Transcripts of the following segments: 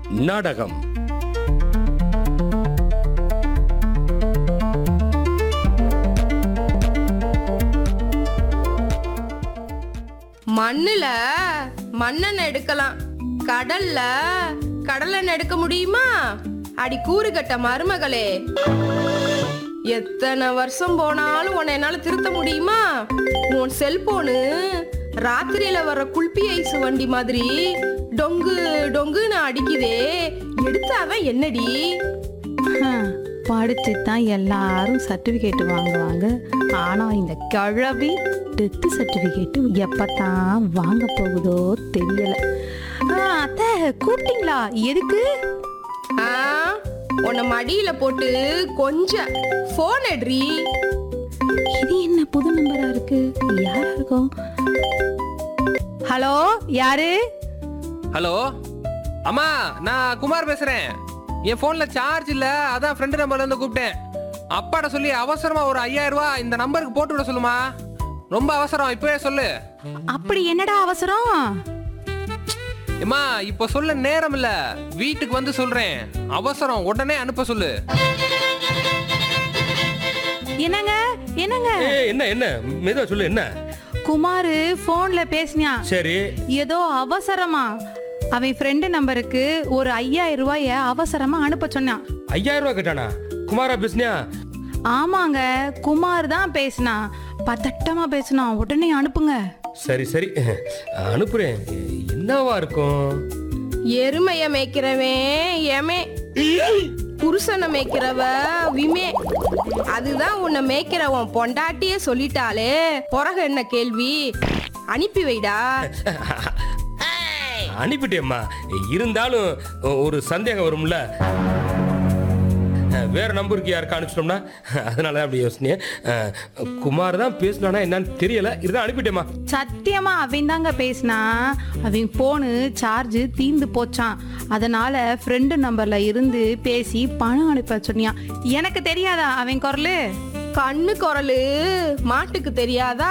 நாடகம் மண்ணுல மண்ணெண்ணெய் எடுக்கலாம் கடல்ல கடலெண்ணெய் எடுக்க முடியுமா அடி கூறு கட்ட மருமகளே எத்தனை வருஷம் போனாலும் உன்னை என்னால திருத்த முடியுமா உன் செல்போனு ராத்திரியில வர குல்பி ஐஸ் வண்டி மாதிரி டொங்கு டொங்குன்னு அடிக்குதே எடுத்தாதான் என்னடி படிச்சு தான் எல்லாரும் சர்டிஃபிகேட் வாங்குவாங்க ஆனால் இந்த கிழவி டெத்து சர்டிஃபிகேட்டு எப்பத்தான் வாங்க போகுதோ தெரியல ஆ, அத்தை கூப்பிட்டீங்களா எதுக்கு ஆ உன்னை மடியில போட்டு கொஞ்சம் போன் எடுறி இது என்ன புது நம்பரா இருக்கு யாரா இருக்கும் ஹலோ யாரு ஹலோ அம்மா நான் குமார் பேசுறேன் என் போன்ல சார்ஜ் இல்ல அதான் ஃப்ரெண்டு நம்பர்ல இருந்து கூப்பிட்டேன் அப்பாட்ட சொல்லி அவசரமா ஒரு ஐயாயிரம் ரூபாய் இந்த நம்பருக்கு போட்டு விட சொல்லுமா ரொம்ப அவசரம் இப்பவே சொல்லு அப்படி என்னடா அவசரம் அம்மா இப்ப சொல்ல நேரம் இல்ல வீட்டுக்கு வந்து சொல்றேன் அவசரம் உடனே அனுப்ப சொல்லு என்னங்க என்னங்க ஏ என்ன என்ன மெதுவா சொல்லு என்ன குமாரு போன்ல பேசினான் சரி ஏதோ அவசரமா அவன் ஃப்ரெண்டு நம்பருக்கு ஒரு ஐயாயிரம் ரூபாய அவசரமா அனுப்ப சொன்னான் ஐயாயிரம் ரூபாய் கேட்டானா குமாரா பேசுனியா ஆமாங்க குமார் தான் பேசினான் பதட்டமா பேசினான் உடனே அனுப்புங்க சரி சரி அனுப்புறேன் என்னவா இருக்கும் எருமைய மேய்க்கிறவன் எமே புருஷனை மேய்க்கிறவ விமே அதுதான் உன்னை மேய்க்கிறவன் பொண்டாட்டியே சொல்லிட்டாலே பிறகு என்ன கேள்வி அனுப்பி வைடா அனுப்பிட்டேம்மா இருந்தாலும் ஒரு சந்தேகம் வரும்ல வேற நம்பருக்கு யாருக்கா அனுப்பிச்சிட்டோம்னா அதனால தான் அப்படி யோசனையே குமார் தான் பேசினானா என்னன்னு தெரியல இருந்தாலும் அனுப்பிட்டேம்மா சத்தியமா அவன் தாங்க பேசினா அவன் போனு சார்ஜ் தீந்து போச்சான் அதனால ஃப்ரெண்டு நம்பர்ல இருந்து பேசி பணம் அனுப்ப சொன்னியான் எனக்கு தெரியாதா அவன் குரலு கண்ணு குரலு மாட்டுக்கு தெரியாதா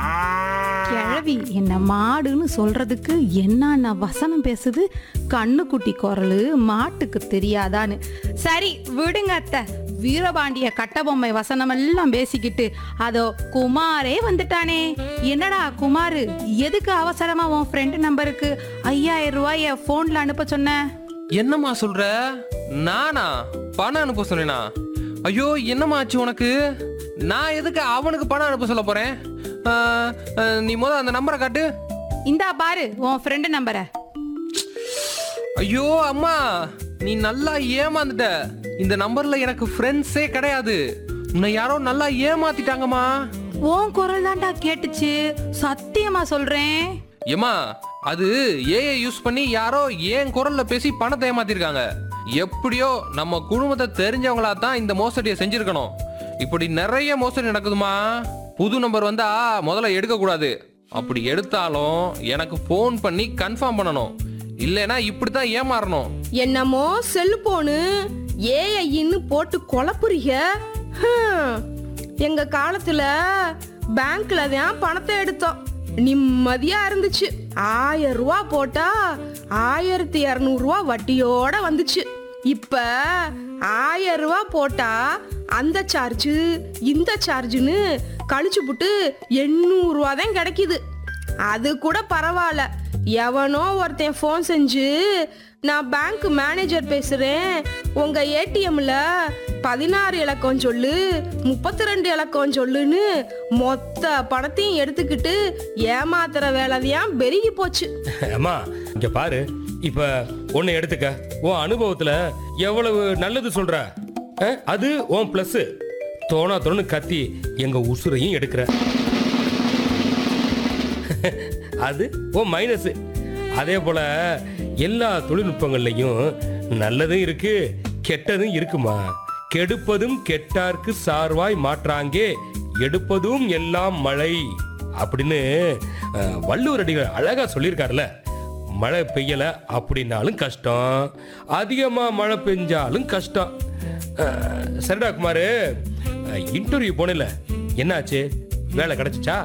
கிழவி என்ன மாடுன்னு சொல்றதுக்கு என்னென்ன வசனம் பேசுது கண்ணுக்குட்டி குரலு மாட்டுக்கு தெரியாதான்னு சரி விடுங்க அத்தை வீரபாண்டிய கட்டபொம்மை வசனம் எல்லாம் பேசிக்கிட்டு அதோ குமாரே வந்துட்டானே என்னடா குமாரு எதுக்கு அவசரமா உன் ஃப்ரெண்டு நம்பருக்கு ஐயாயிரம் ரூபாய போன்ல அனுப்ப சொன்ன என்னம்மா சொல்ற நானா பணம் அனுப்ப சொன்னேனா ஐயோ என்னம்மா ஆச்சு உனக்கு நான் எதுக்கு அவனுக்கு பணம் அனுப்ப சொல்ல போறேன் ஆ, ஆ, நீ முத அந்த நம்பரை காட்டு இந்தா பாரு உன் ஃப்ரெண்டு நம்பரை ஐயோ அம்மா நீ நல்லா ஏமாந்துட்ட இந்த நம்பர்ல எனக்கு ஃப்ரெண்ட்ஸே கிடையாது உன்னை யாரோ நல்லா ஏமாத்திட்டாங்கம்மா உன் குரல் தான்டா கேட்டுச்சு சத்தியமா சொல்றேன் ஏம்மா அது ஏஐ யூஸ் பண்ணி யாரோ ஏன் குரல்ல பேசி பணத்தை ஏமாத்திருக்காங்க எப்படியோ நம்ம குடும்பத்தை தெரிஞ்சவங்களா தான் இந்த மோசடியை செஞ்சிருக்கணும் இப்படி நிறைய மோசடி நடக்குதுமா புது நம்பர் வந்தா முதல்ல எடுக்க கூடாது அப்படி எடுத்தாலும் எனக்கு ஃபோன் பண்ணி கன்ஃபார்ம் பண்ணணும் இல்லைன்னா இப்படி தான் ஏமாறணும் என்னமோ செல்போனு ஏஐன்னு போட்டு குழப்புறீங்க ஹம். எங்க காலத்துல பேங்க்ல தான் பணத்தை எடுத்தோம் நிம்மதியா இருந்துச்சு ஆயிரம் ரூபா போட்டா ஆயிரத்தி இரநூறு ரூபா வட்டியோட வந்துச்சு இப்ப ஆயிரம் ரூபா போட்டா அந்த சார்ஜ் இந்த சார்ஜ்னு கழிச்சு புட்டு எண்ணூறு ரூபா தான் கிடைக்குது அது கூட பரவாயில்ல எவனோ ஒருத்தன் ஃபோன் செஞ்சு நான் பேங்க் மேனேஜர் பேசுறேன் உங்க ஏடிஎம்ல பதினாறு இலக்கம் சொல்லு முப்பத்தி ரெண்டு இலக்கம் சொல்லுன்னு மொத்த பணத்தையும் எடுத்துக்கிட்டு ஏமாத்துற வேலைதான் பெருகி போச்சு அம்மா இங்க பாரு இப்ப ஒன்னு எடுத்துக்க உன் அனுபவத்துல எவ்வளவு நல்லது சொல்ற அஹ், அது உன் பிளஸ் தோணா தோணு கத்தி எங்க உசுரையும் எடுக்கிற அது உன் மைனஸ் அதே போல எல்லா தொழில்நுட்பங்கள்லையும் நல்லதும் இருக்கு கெட்டதும் இருக்குமா கெடுப்பதும் கெட்டார்க்கு சார்வாய் மாற்றாங்கே எடுப்பதும் எல்லாம் மழை அப்படின்னு அஹ், வள்ளுவர் அடிகள் அழகா சொல்லியிருக்காருல்ல மழை பெய்யல அப்படின்னாலும் கஷ்டம் அதிகமா மழை பெஞ்சாலும் கஷ்டம் அஹ், சரிடா குமாரு இன்டர்வியூ போனல என்னாச்சு வேலை கிடைச்சிச்சா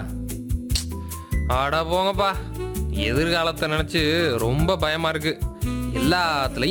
ஆடா போங்கப்பா எதிர்காலத்தை நினைச்சு ரொம்ப பயமா இருக்கு எல்லாத்துலயும்